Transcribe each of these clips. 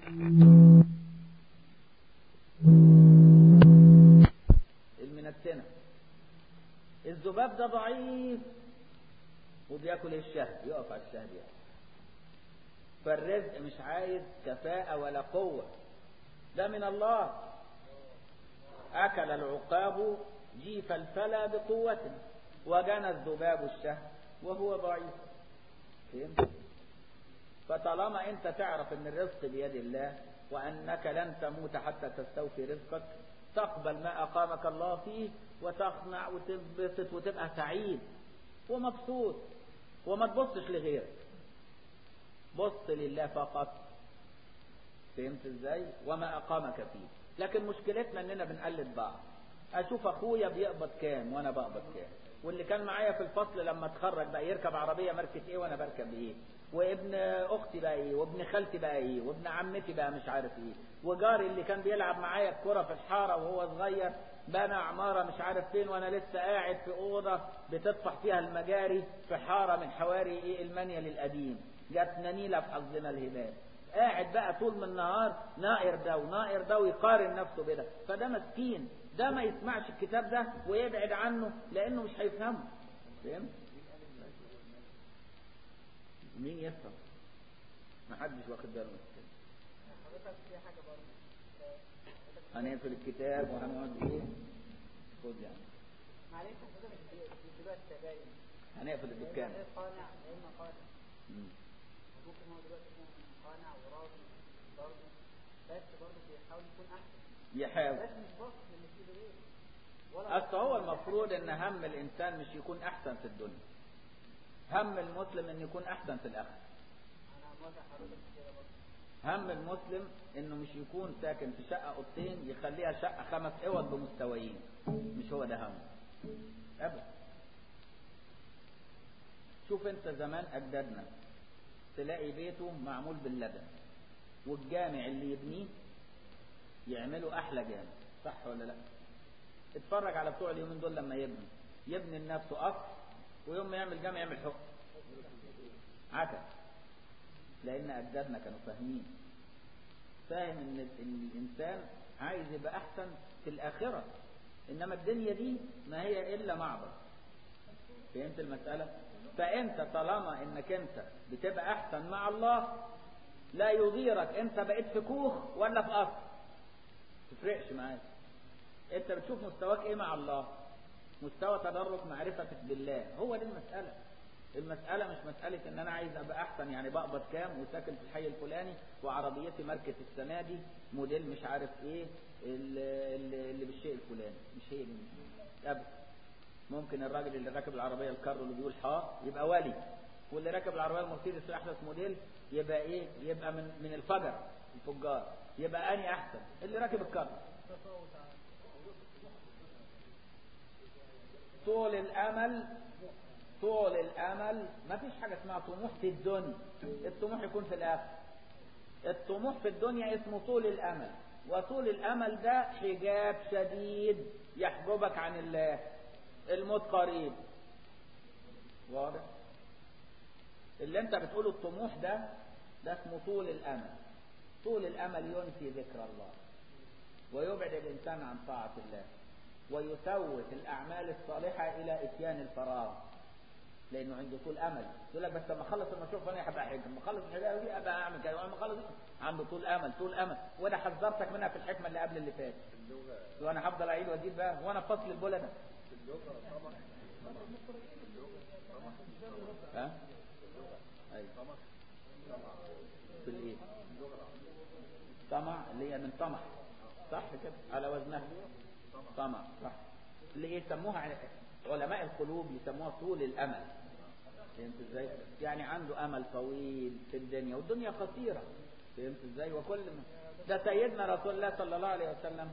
المنتنة الذباب ده ضعيف وبياكل الشهد يقف على الشهد يعني فالرزق مش عايز كفاءة ولا قوة ده من الله أكل العقاب جيف الفلا بقوة وجنى الذباب الشهد وهو ضعيف فهمت فطالما انت تعرف ان الرزق بيد الله وانك لن تموت حتى تستوفي رزقك تقبل ما اقامك الله فيه وتقنع وتنبسط وتبقى سعيد ومبسوط وما تبصش لغيرك بص لله فقط فهمت ازاي وما اقامك فيه لكن مشكلتنا اننا بنقلد بعض اشوف اخويا بيقبض كام وانا بقبض كام واللي كان معايا في الفصل لما اتخرج بقى يركب عربية ماركة ايه وانا بركب ايه وابن اختي بقى ايه وابن خالتي بقى ايه وابن عمتي بقى مش عارف ايه وجاري اللي كان بيلعب معايا الكرة في الحارة وهو صغير بنى عمارة مش عارف فين وانا لسه قاعد في اوضة بتطفح فيها المجاري في حارة من حواري ايه المانيال القديم جاتنا نيلة في حظنا الهلال قاعد بقى طول من النهار نائر ده ونائر ده ويقارن نفسه بده فده مسكين ده ما يسمعش الكتاب ده ويبعد عنه لانه مش هيفهمه فهمت مين يفهم ما حدش واخد باله من الكتاب حضرتك في حاجة برضه هنقفل الكتاب وهنقعد ايه خد يعني معلش حضرتك في دلوقتي التباين هنقفل الدكان غير قانع يا اما قانع مم. ممكن هو دلوقتي يكون قانع وراضي برضه بس برضه بيحاول يكون احسن يحاول بس مش باصص للي في ايده ايه ولا اصل هو المفروض ان هم الانسان مش يكون احسن في الدنيا هم المسلم ان يكون احسن في الاخره انا موافق حضرتك في كده برضه هم المسلم انه مش يكون ساكن في شقة اوضتين يخليها شقة خمس اوض بمستويين مش هو ده همه ابدا شوف انت زمان اجدادنا تلاقي بيته معمول باللبن والجامع اللي يبنيه يعملوا احلى جامع صح ولا لا اتفرج على بتوع اليومين دول لما يبني يبني لنفسه قصر ويوم ما يعمل جامع يعمل حكم عكس لان اجدادنا كانوا فاهمين فاهم ان إن الانسان عايز يبقى احسن في الاخره انما الدنيا دي ما هي الا معبر فهمت المساله فانت طالما انك انت بتبقى احسن مع الله لا يضيرك انت بقيت في كوخ ولا في قصر تفرقش معاك انت بتشوف مستواك ايه مع الله مستوى تدرك معرفتك بالله هو دي المساله المسألة مش مسألة ان انا عايز ابقى احسن يعني بقبض كام وساكن في الحي الفلاني وعربيتي ماركة السنة دي موديل مش عارف ايه اللي, اللي اللي بالشيء الفلاني مش هي دي ابدا ممكن الراجل اللي راكب العربية الكارو اللي بيقول حا يبقى ولي واللي راكب العربية المرسيدس احدث موديل يبقى ايه يبقى من من الفجر الفجار يبقى اني احسن اللي راكب الكارو طول الامل طول الامل ما فيش حاجة اسمها طموح في الدنيا الطموح يكون في الاخر الطموح في الدنيا اسمه طول الامل وطول الامل ده حجاب شديد يحجبك عن الله الموت قريب واضح اللي انت بتقوله الطموح ده ده اسمه طول الامل طول الامل ينفي ذكر الله ويبعد الانسان عن طاعة الله ويسوف الاعمال الصالحة الى اتيان الفراغ لانه عنده طول امل يقول لك بس لما اخلص المشروع فانا هبقى حج لما اخلص الحكايه دي ابقى اعمل كده ولما اخلص عنده طول امل طول امل وانا حذرتك منها في الحكمه اللي قبل اللي فاتت وانا هفضل اعيد واجيب بقى وانا في فصل البوله ده ها ايوه في الايه طمع اللي هي من طمع صح كده على وزنها طمع صح اللي ايه يسموها علماء القلوب يسموها طول الامل فهمت ازاي يعني عنده امل طويل في الدنيا والدنيا قصيره فهمت ازاي وكل ما ده سيدنا رسول الله صلى الله عليه وسلم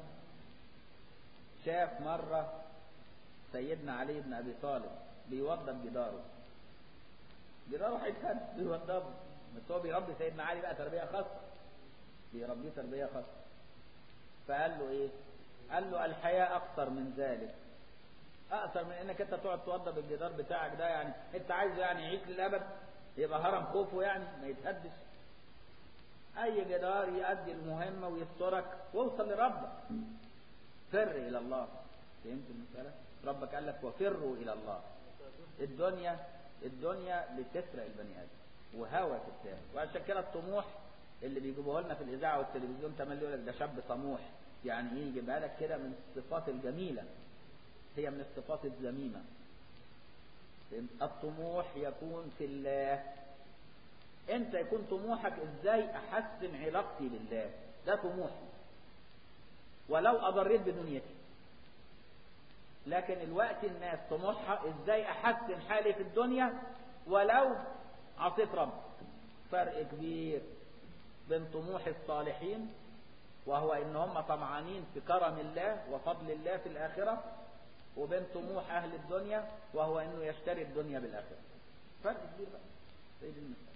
شاف مره سيدنا علي بن ابي طالب بيوضب جداره جداره هيتهد بيوضبه بس هو بيربي سيدنا علي بقى تربيه خاصه بيربيه تربيه خاصه فقال له ايه قال له الحياه اكثر من ذلك اقصر من انك انت تقعد توضب الجدار بتاعك ده يعني انت عايزه يعني يعيش للابد يبقى هرم خوفه يعني ما يتهدش اي جدار يؤدي المهمة ويسترك واوصل لربك فر الى الله فهمت المسألة ربك قال لك وفروا الى الله الدنيا الدنيا بتسرق البني ادم وهوى تتاهل وعشان كده الطموح اللي بيجيبوه لنا في الاذاعه والتلفزيون تملي يقول لك ده شاب طموح يعني ايه يجيبها لك كده من الصفات الجميله هي من الصفات الذميمه فهمت؟ الطموح يكون في الله انت يكون طموحك ازاي احسن علاقتي بالله ده طموحي ولو اضريت بدنيتي لكن الوقت الناس طموحها ازاي احسن حالي في الدنيا ولو عصيت رب فرق كبير بين طموح الصالحين وهو ان هم طمعانين في كرم الله وفضل الله في الاخره وبين طموح اهل الدنيا وهو انه يشتري الدنيا بالاخره فرق كبير بقى سيد المثال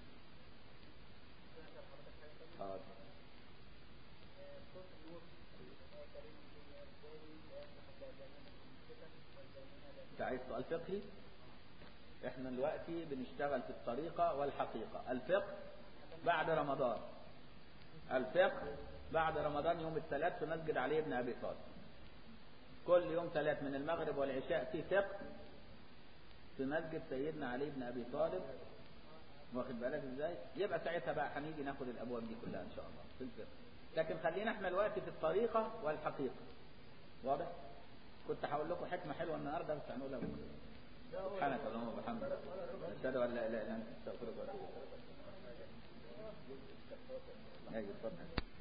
حاضر صوت النور آية كريمة في الأرسال لا يصلح الجاهلين الفتن والبينين انت عايز سؤال فقهي احنا دلوقتي بنشتغل في الطريقة والحقيقة الفقه بعد رمضان الفقه بعد رمضان يوم الثلاث في مسجد علي بن ابي طالب كل يوم ثلاث من المغرب والعشاء في فقه في مسجد سيدنا علي بن ابي طالب واخد بالك ازاي يبقى ساعتها بقى هنيجي ناخد الابواب دي كلها ان شاء الله في الفقه لكن خلينا احنا دلوقتي في الطريقة والحقيقة واضح كنت هقول لكم حكمة حلوة النهاردة بس هنقولها بكرة سبحانك اللهم وبحمدك أشهد أن لا إله إلا أنت أستغفرك وأتوب إليك أيوة اتفضل